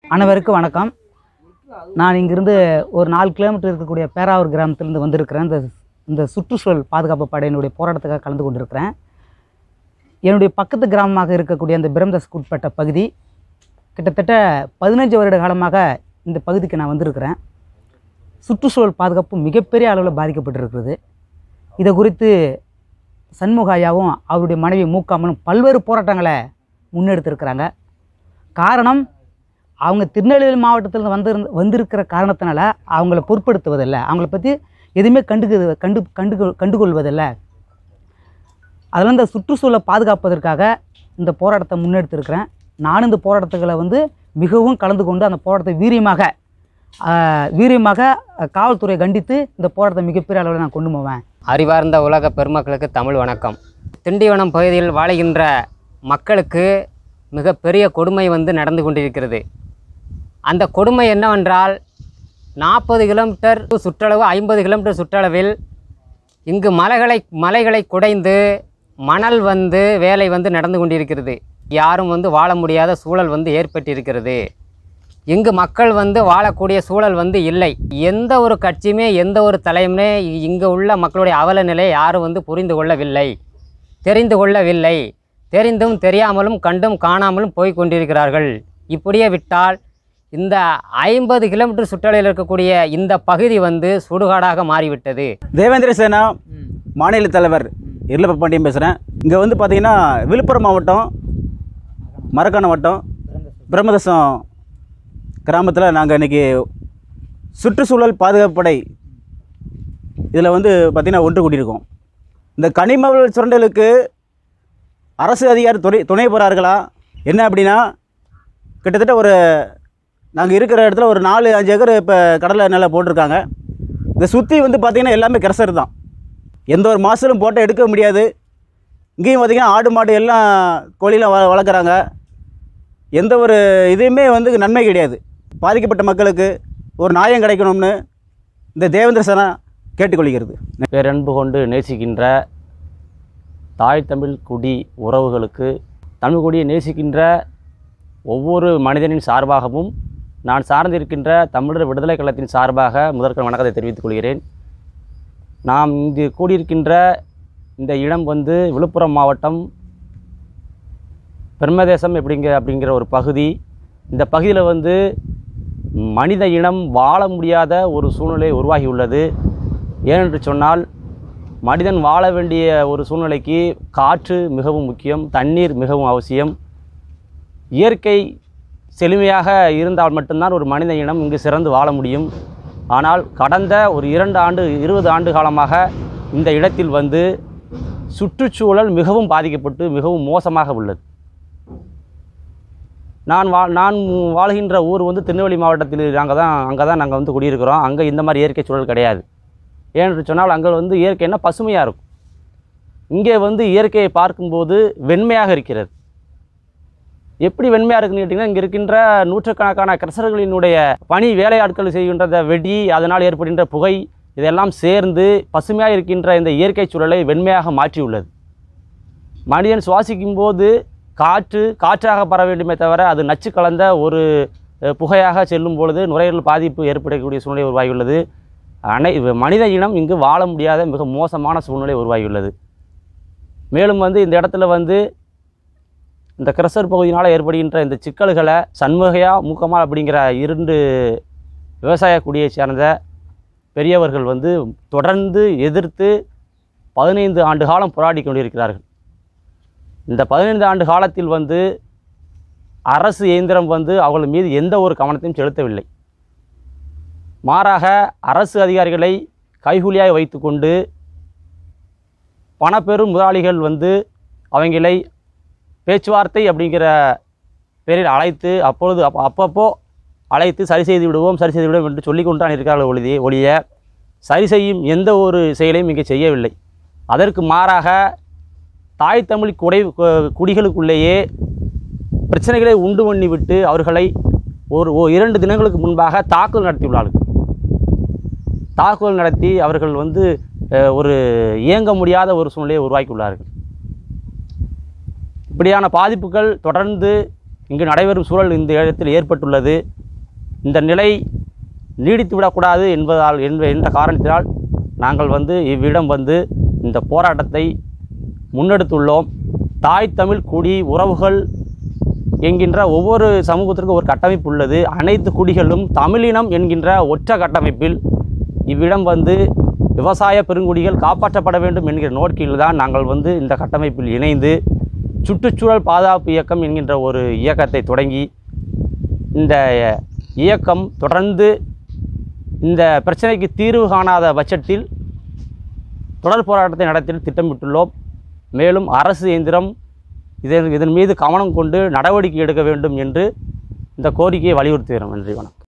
அனைவருக்கும் வணக்கம் நான் இங்கிருந்து ஒரு நாலு கிலோமீட்டர் இருக்கக்கூடிய பேராவூர் கிராமத்திலிருந்து வந்திருக்கிறேன் இந்த இந்த சுற்றுச்சூழல் பாதுகாப்பு படையினுடைய போராட்டத்துக்காக கலந்து கொண்டிருக்கிறேன் என்னுடைய பக்கத்து கிராமமாக இருக்கக்கூடிய அந்த பிரம்தஸ்க்கு உட்பட்ட பகுதி கிட்டத்தட்ட பதினஞ்சு வருட காலமாக இந்த பகுதிக்கு நான் வந்திருக்கிறேன் சுற்றுச்சூழல் பாதுகாப்பு மிகப்பெரிய அளவில் பாதிக்கப்பட்டிருக்கிறது இதை குறித்து சண்முகாயாவும் அவருடைய மனைவி மூக்காமலும் பல்வேறு போராட்டங்களை முன்னெடுத்திருக்கிறாங்க காரணம் அவங்க திருநெல்வேலி மாவட்டத்தில் வந்து வந்திருக்கிற காரணத்தினால அவங்கள பொருட்படுத்துவதில்லை அவங்கள பற்றி எதுவுமே கண்டுக்கு கண்டு கண்டு கண்டுகொள்வதில்லை அதனால் இந்த சுற்றுச்சூழலை பாதுகாப்பதற்காக இந்த போராட்டத்தை முன்னெடுத்திருக்கிறேன் நானும் இந்த போராட்டத்துகளை வந்து மிகவும் கலந்து கொண்டு அந்த போராட்டத்தை வீரியமாக ஆஹ், வீரியமாக அஹ், காவல்துறையை கண்டித்து இந்த போராட்டத்தை மிகப்பெரிய அளவில் நான் கொண்டு போவேன் அறிவார்ந்த உலக பெருமக்களுக்கு தமிழ் வணக்கம் திண்டிவனம் பகுதியில் வாழுகின்ற மக்களுக்கு மிகப்பெரிய கொடுமை வந்து நடந்து கொண்டிருக்கிறது அந்த கொடுமை என்னவென்றால் நாற்பது கிலோமீட்டர் சுற்றளவு ஐம்பது கிலோமீட்டர் சுற்றளவில் இங்கு மலைகளை மலைகளை குடைந்து மணல் வந்து வேலை வந்து நடந்து கொண்டிருக்கிறது யாரும் வந்து வாழ முடியாத சூழல் வந்து ஏற்பட்டிருக்கிறது இங்கு மக்கள் வந்து வாழக்கூடிய சூழல் வந்து இல்லை எந்த ஒரு கட்சியுமே எந்த ஒரு தலைவனே இங்கு உள்ள மக்களுடைய அவல நிலை யாரும் வந்து புரிந்து கொள்ளவில்லை தெரிந்து கொள்ளவில்லை தெரிந்தும் தெரியாமலும் கண்டும் காணாமலும் போய் கொண்டிருக்கிறார்கள் இப்படியே விட்டால் இந்த ஐம்பது கிலோமீட்டர் சுற்றளவில் இருக்கக்கூடிய இந்த பகுதி வந்து சுடுகாடாக மாறிவிட்டது தேவேந்திர சேனா மாநில தலைவர் இருளப்ப பாண்டியன் பேசுகிறேன் இங்கே வந்து பார்த்தீங்கன்னா விழுப்புரம் மாவட்டம் மரக்காணம் வட்டம் பிரம்மதசம் கிராமத்தில் நாங்கள் இன்றைக்கி சுற்றுச்சூழல் பாதுகாப்பு படை இதில் வந்து பார்த்திங்கன்னா ஒன்று கூட்டியிருக்கோம் இந்த கனிமவள சுரண்டலுக்கு அரசு அதிகாரி துணை துணை போகிறார்களா என்ன அப்படின்னா கிட்டத்தட்ட ஒரு நாங்கள் இருக்கிற இடத்துல ஒரு நாலு அஞ்சு ஏக்கர் இப்போ கடலை நல்லா போட்டிருக்காங்க இதை சுற்றி வந்து பார்த்திங்கன்னா எல்லாமே கிரசர் தான் எந்த ஒரு மாதலும் போட்டோ எடுக்க முடியாது இங்கேயும் பார்த்திங்கன்னா ஆடு மாடு எல்லாம் கோழிலாம் வ வளர்க்குறாங்க எந்த ஒரு இதையுமே வந்து நன்மை கிடையாது பாதிக்கப்பட்ட மக்களுக்கு ஒரு நியாயம் கிடைக்கணும்னு இந்த தேவேந்திர சனா கேட்டுக்கொள்கிறது பேரன்பு கொண்டு நேசிக்கின்ற தாய் தமிழ் குடி உறவுகளுக்கு தமிழ் குடியை நேசிக்கின்ற ஒவ்வொரு மனிதனின் சார்பாகவும் நான் சார்ந்திருக்கின்ற தமிழர் விடுதலை கழகத்தின் சார்பாக முதற்கண் வணக்கத்தை தெரிவித்துக் கொள்கிறேன் நாம் இங்கு கூடியிருக்கின்ற இந்த இடம் வந்து விழுப்புரம் மாவட்டம் பிரம்மதேசம் எப்படிங்க அப்படிங்கிற ஒரு பகுதி இந்த பகுதியில் வந்து மனித இனம் வாழ முடியாத ஒரு சூழ்நிலை உருவாகியுள்ளது ஏனென்று சொன்னால் மனிதன் வாழ வேண்டிய ஒரு சூழ்நிலைக்கு காற்று மிகவும் முக்கியம் தண்ணீர் மிகவும் அவசியம் இயற்கை செழுமையாக இருந்தால் மட்டும்தான் ஒரு மனித இனம் இங்கு சிறந்து வாழ முடியும் ஆனால் கடந்த ஒரு இரண்டு ஆண்டு இருபது ஆண்டு காலமாக இந்த இடத்தில் வந்து சுற்றுச்சூழல் மிகவும் பாதிக்கப்பட்டு மிகவும் மோசமாக உள்ளது நான் வா நான் வாழ்கின்ற ஊர் வந்து திருநெல்வேலி மாவட்டத்தில் நாங்கள் தான் அங்கே தான் நாங்கள் வந்து குடியிருக்கிறோம் அங்கே இந்த மாதிரி இயற்கை சூழல் கிடையாது ஏனென்று சொன்னால் அங்கே வந்து இயற்கைன்னா பசுமையாக இருக்கும் இங்கே வந்து இயற்கையை பார்க்கும்போது வெண்மையாக இருக்கிறது எப்படி வெண்மையாக இருக்குன்னு கேட்டிங்கன்னா இங்கே இருக்கின்ற நூற்றுக்கணக்கான கிரசர்களினுடைய பணி வேலையாட்கள் செய்கின்ற இந்த வெடி அதனால் ஏற்படுகின்ற புகை இதெல்லாம் சேர்ந்து பசுமையாக இருக்கின்ற இந்த இயற்கை சூழலை வெண்மையாக மாற்றியுள்ளது மனிதன் சுவாசிக்கும் போது காற்று காற்றாக பர வேண்டுமே தவிர அது நச்சு கலந்த ஒரு அஹ், புகையாக செல்லும் பொழுது நுரையீரல் பாதிப்பு ஏற்படக்கூடிய சூழ்நிலை உருவாகியுள்ளது அனை மனித இனம் இங்கு வாழ முடியாத மிக மோசமான சூழ்நிலை உருவாகியுள்ளது மேலும் வந்து இந்த இடத்துல வந்து இந்த கிரசர் பகுதியினால் ஏற்படுகின்ற இந்த சிக்கல்களை சண்முகையா மூக்கமா அப்படிங்கிற இரண்டு விவசாய குடியைச் சேர்ந்த பெரியவர்கள் வந்து தொடர்ந்து எதிர்த்து பதினைந்து ஆண்டு காலம் போராடி கொண்டிருக்கிறார்கள் இந்த பதினைந்து ஆண்டு காலத்தில் வந்து அரசு இயந்திரம் வந்து அவர்கள் மீது எந்த ஒரு கவனத்தையும் செலுத்தவில்லை மாறாக அரசு அதிகாரிகளை கைகூலியாக வைத்துக்கொண்டு பணப்பெரும் முதலாளிகள் வந்து அவங்களை பேச்சுவார்த்தை அப்படிங்கிற பேரில் அழைத்து அப்பொழுது அப்ப அப்பப்போ அழைத்து சரி செய்து விடுவோம் சரி செய்து விடுவோம் என்று சொல்லிக் கொண்டு தான் இருக்கிறார்கள் ஒழிய ஒழிய சரி செய்யும் எந்த ஒரு செயலையும் இங்கே செய்யவில்லை அதற்கு மாறாக தாய் தமிழ் குடை கு- குடிகளுக்குள்ளேயே பிரச்சனைகளை உண்டு பண்ணிவிட்டு அவர்களை ஒரு ஓ இரண்டு தினங்களுக்கு முன்பாக தாக்குதல் நடத்தியுள்ளார்கள் தாக்குதல் நடத்தி அவர்கள் வந்து அஹ், ஒரு இயங்க முடியாத ஒரு சூழ்நிலையை உருவாக்கியுள்ளார்கள் இப்படியான பாதிப்புகள் தொடர்ந்து இங்கு நடைபெறும் சூழல் இந்த இடத்தில் ஏற்பட்டுள்ளது இந்த நிலை நீடித்து விடக்கூடாது என்பதால் என்ப என்ற காரணத்தினால் நாங்கள் வந்து இவ்விடம் வந்து இந்த போராட்டத்தை முன்னெடுத்துள்ளோம் தாய் தமிழ் குடி உறவுகள் என்கின்ற ஒவ்வொரு சமூகத்திற்கும் ஒரு கட்டமைப்பு உள்ளது அனைத்து குடிகளும் தமிழினம் என்கின்ற ஒற்ற கட்டமைப்பில் இவ்விடம் வந்து விவசாய பெருங்குடிகள் காப்பாற்றப்பட வேண்டும் என்கிற நோக்கில் தான் நாங்கள் வந்து இந்த கட்டமைப்பில் இணைந்து சுற்றுச்சூழல் பாதுகாப்பு இயக்கம் என்கின்ற ஒரு இயக்கத்தை தொடங்கி இந்த இயக்கம் தொடர்ந்து இந்த பிரச்சனைக்கு தீர்வு காணாத பட்சத்தில் தொடர் போராட்டத்தை நடத்த திட்டமிட்டுள்ளோம் மேலும் அரசு இயந்திரம் இதன் இதன் மீது கவனம் கொண்டு நடவடிக்கை எடுக்க வேண்டும் என்று இந்த கோரிக்கையை வலியுறுத்துகிறோம் நன்றி வணக்கம்